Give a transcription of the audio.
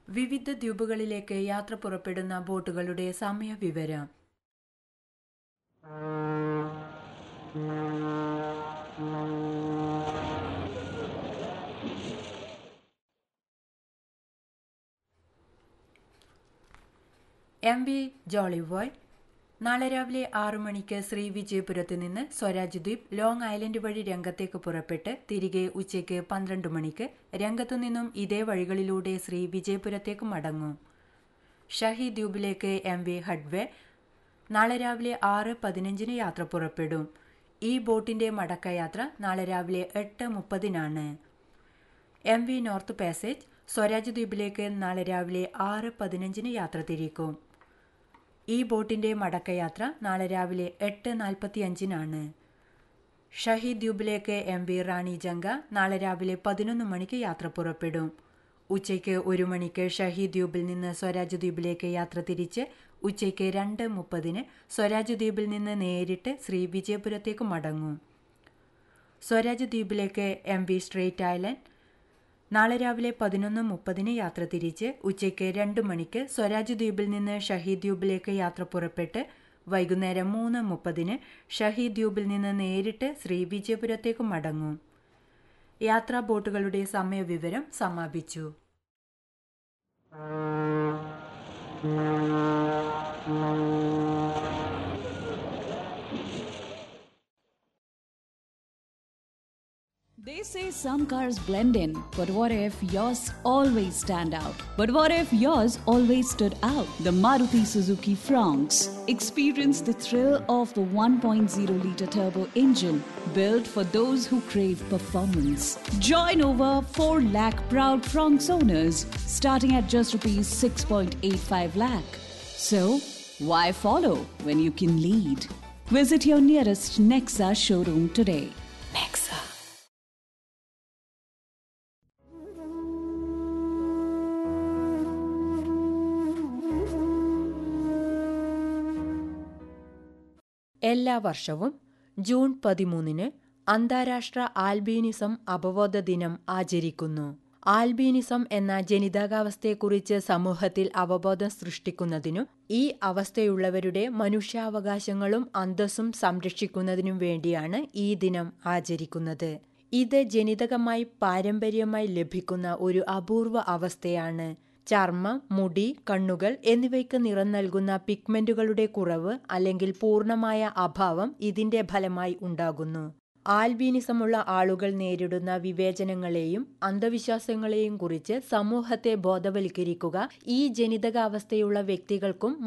വിവിധ ദ്വീപുകളിലേക്ക് യാത്ര പുറപ്പെടുന്ന ബോട്ടുകളുടെ സമയവിവരം എം വി ജോളിബോയ് നാളെ രാവിലെ ആറു മണിക്ക് ശ്രീ വിജയപുരത്ത് നിന്ന് സ്വരാജ് ദ്വീപ് ലോങ് ഐലൻഡ് വഴി രംഗത്തേക്ക് പുറപ്പെട്ട് തിരികെ ഉച്ചയ്ക്ക് പന്ത്രണ്ട് മണിക്ക് രംഗത്തു നിന്നും ഇതേ വഴികളിലൂടെ ശ്രീ വിജയപുരത്തേക്ക് മടങ്ങും ഷഹി ദ്വീപിലേക്ക് എം വി ഹഡ്വേ നാളെ രാവിലെ ആറ് പതിനഞ്ചിന് യാത്ര പുറപ്പെടും ഈ ബോട്ടിന്റെ മടക്കയാത്ര നാളെ രാവിലെ എട്ട് മുപ്പതിനാണ് M V North Passage Swaraj ദ്വീപിലേക്ക് നാളെ രാവിലെ ആറ് പതിനഞ്ചിന് യാത്ര തിരിക്കും ഈ ബോട്ടിന്റെ മടക്കയാത്ര നാളെ രാവിലെ എട്ട് നാൽപ്പത്തി അഞ്ചിനാണ് ഷഹീദ് ദ്വീപിലേക്ക് എം വി റാണി ജംഗ നാളെ രാവിലെ പതിനൊന്ന് മണിക്ക് യാത്ര പുറപ്പെടും ഉച്ചയ്ക്ക് ഒരു മണിക്ക് ഷഹീദ് ദ്വീപിൽ നിന്ന് സ്വരാജ് ദ്വീപിലേക്ക് യാത്ര തിരിച്ച് ഉച്ചയ്ക്ക് രണ്ട് മുപ്പതിന് സ്വരാജ് ദ്വീപിൽ നിന്ന് നേരിട്ട് ശ്രീ വിജയപുരത്തേക്ക് മടങ്ങും സ്വരാജ് ദ്വീപിലേക്ക് എം വി സ്ട്രേറ്റ് ഐലൻഡ് നാളെ രാവിലെ പതിനൊന്ന് മുപ്പതിന് യാത്ര തിരിച്ച് ഉച്ചയ്ക്ക് രണ്ട് മണിക്ക് സ്വരാജ് ദ്വീപിൽ നിന്ന് ഷഹീദ് ദ്വീപിലേക്ക് യാത്ര പുറപ്പെട്ട് വൈകുന്നേരം മൂന്ന് മുപ്പതിന് ഷഹീദ് ദ്വീപിൽ നിന്ന് നേരിട്ട് ശ്രീ വിജയപുരത്തേക്ക് മടങ്ങും യാത്രാ ബോട്ടുകളുടെ സമയവിവരം സമാപിച്ചു They say some cars blend in, but what if yours always stand out? But what if yours always stood out? The Maruti Suzuki Fronx. Experience the thrill of the 1.0 liter turbo engine built for those who crave performance. Join over 4 lakh proud Fronx owners starting at just rupees 6.85 lakh. So, why follow when you can lead? Visit your nearest Nexa showroom today. Nexa. എല്ലാ വർഷവും June പതിമൂന്നിന് അന്താരാഷ്ട്ര ആൽബീനിസം അവബോധ ദിനം ആചരിക്കുന്നു ആൽബീനിസം എന്ന ജനിതകാവസ്ഥയെക്കുറിച്ച് സമൂഹത്തിൽ അവബോധം സൃഷ്ടിക്കുന്നതിനും ഈ അവസ്ഥയുള്ളവരുടെ മനുഷ്യാവകാശങ്ങളും അന്തസ്സും സംരക്ഷിക്കുന്നതിനും വേണ്ടിയാണ് ഈ ദിനം ആചരിക്കുന്നത് ഇത് ജനിതകമായി പാരമ്പര്യമായി ലഭിക്കുന്ന ഒരു അപൂർവ അവസ്ഥയാണ് ചർമ്മം മുടി കണ്ണുകൾ എന്നിവയ്ക്ക് നിറം നൽകുന്ന പിഗ്മെന്റുകളുടെ കുറവ് അല്ലെങ്കിൽ പൂർണ്ണമായ അഭാവം ഇതിന്റെ ഫലമായി ഉണ്ടാകുന്നു ആൽബീനിസമുള്ള ആളുകൾ നേരിടുന്ന വിവേചനങ്ങളെയും അന്ധവിശ്വാസങ്ങളെയും കുറിച്ച് സമൂഹത്തെ ബോധവൽക്കരിക്കുക ഈ ജനിതകാവസ്ഥയുള്ള വ്യക്തികൾക്കും